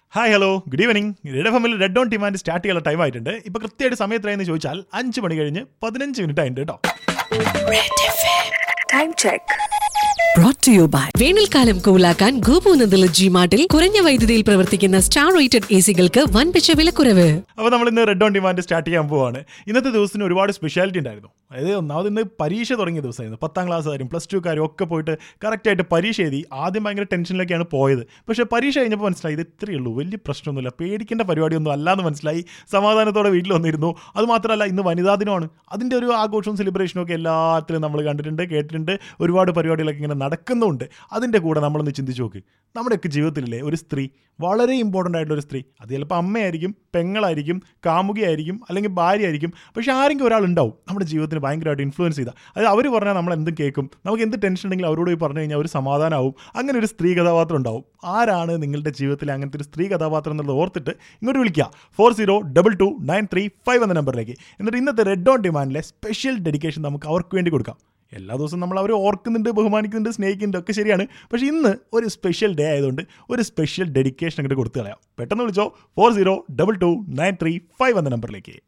Hi hello good evening red F എമ്മിൽ red on demand start ചെയ്യാനുള്ള time ആയിട്ടുണ്ട് ഇപ്പൊ കൃത്യമായിട്ട് സമയത്തായെന്ന് ചോദിച്ചാൽ അഞ്ച് മണി കഴിഞ്ഞ് പതിനഞ്ച് മിനിറ്റ് ആയിട്ടുണ്ട് കേട്ടോ Time check. brought to you by വേനൽക്കാലം കൂലാക്കാൻ ഗോപു നന്ദല ജി മാർട്ടിൽ കുറഞ്ഞ വൈദ്യുതിയിൽ പ്രവർത്തിക്കുന്ന സ്റ്റാർ റേറ്റഡ് എ സികൾക്ക് വൻപിച്ച വിലക്കുറവ് അപ്പോൾ നമ്മൾ ഇന്ന് റെഡ് ഓൺ ഡിമാൻഡ് സ്റ്റാർട്ട് ചെയ്യാൻ പോവാണ് ഇന്നത്തെ ദിവസത്തിന് ഒരുപാട് സ്പെഷ്യാലിറ്റി ഉണ്ടായിരുന്നു അതായത് ഒന്നാമത് ഇന്ന് പരീക്ഷ തുടങ്ങിയ ദിവസമായിരുന്നു പത്താം ക്ലാസ്സുകാരും പ്ലസ് ടുക്കാരും ഒക്കെ പോയിട്ട് കറക്റ്റായിട്ട് പരീക്ഷ എഴുതി ആദ്യം ഭയങ്കര ടെൻഷനിലൊക്കെയാണ് പോയത് പക്ഷേ പരീക്ഷ കഴിഞ്ഞപ്പോൾ മനസ്സിലായി ഇത് ഇത്രയേ ഉള്ളൂ വലിയ പ്രശ്നമൊന്നുമില്ല പേടിക്കേണ്ട പരിപാടിയൊന്നും അല്ലാന്ന് മനസ്സിലായി സമാധാനത്തോടെ വീട്ടിൽ വന്നിരുന്നു അത് മാത്രമല്ല ഇന്ന് വനിതാ ദിനമാണ് അതിൻ്റെ ഒരു ആഘോഷവും സെലിബ്രേഷനും ഒക്കെ എല്ലാത്തിലും നമ്മൾ കണ്ടിട്ടുണ്ട് കേട്ടിട്ടുണ്ട് ഒരുപാട് പരിപാടികളൊക്കെ ഇങ്ങനെ നടക്കുന്നുണ്ട് അതിൻ്റെ കൂടെ നമ്മളൊന്ന് ചിന്തിച്ച് നോക്ക് നമ്മുടെയൊക്കെ ജീവിതത്തിലില്ലേ ഒരു സ്ത്രീ വളരെ ഇമ്പോർട്ടൻ്റ് ആയിട്ടുള്ള ഒരു സ്ത്രീ അത് ചിലപ്പോൾ അമ്മയായിരിക്കും പെങ്ങളായിരിക്കും കാമുകിയായിരിക്കും അല്ലെങ്കിൽ ഭാര്യ ആയിരിക്കും പക്ഷേ ആരെങ്കിലും ഒരാളുണ്ടാവും നമ്മുടെ ജീവിതത്തിന് ഭയങ്കരമായിട്ട് ഇൻഫ്ലുവൻസ് ചെയ്താൽ അതായത് അവർ പറഞ്ഞാൽ നമ്മൾ എന്തും കേൾക്കും നമുക്ക് എന്ത് ടെൻഷൻ ഉണ്ടെങ്കിലും അവരോട് പോയി പറഞ്ഞു കഴിഞ്ഞാൽ ഒരു സമാധാനമാവും അങ്ങനെ ഒരു സ്ത്രീ കഥാപാത്രം ഉണ്ടാവും ആരാണ് നിങ്ങളുടെ ജീവിതത്തിൽ അങ്ങനത്തെ ഒരു സ്ത്രീ കഥാപാത്രം എന്നുള്ളത് ഓർത്തിട്ട് ഇങ്ങോട്ട് വിളിക്കുക four zero double two nine three five എന്ന നമ്പറിലേക്ക് എന്നിട്ട് ഇന്നത്തെ റെഡ് ഓൺ ഡിമാൻഡിലെ സ്പെഷ്യൽ ഡെഡിക്കേഷൻ നമുക്ക് അവർക്ക് വേണ്ടി കൊടുക്കാം എല്ലാ ദിവസവും നമ്മൾ അവർ ഓർക്കുന്നുണ്ട് ബഹുമാനിക്കുന്നുണ്ട് സ്നേഹിക്കുന്നുണ്ട് ഒക്കെ ശരിയാണ് പക്ഷേ ഇന്ന് ഒരു സ്പെഷ്യൽ ഡേ ആയതുകൊണ്ട് ഒരു സ്പെഷ്യൽ ഡെഡിക്കേഷൻ അങ്ങോട്ട് കൊടുത്തു കളയാം പെട്ടെന്ന് വിളിച്ചോ four zero double two nine three five എന്ന നമ്പറിലേക്ക്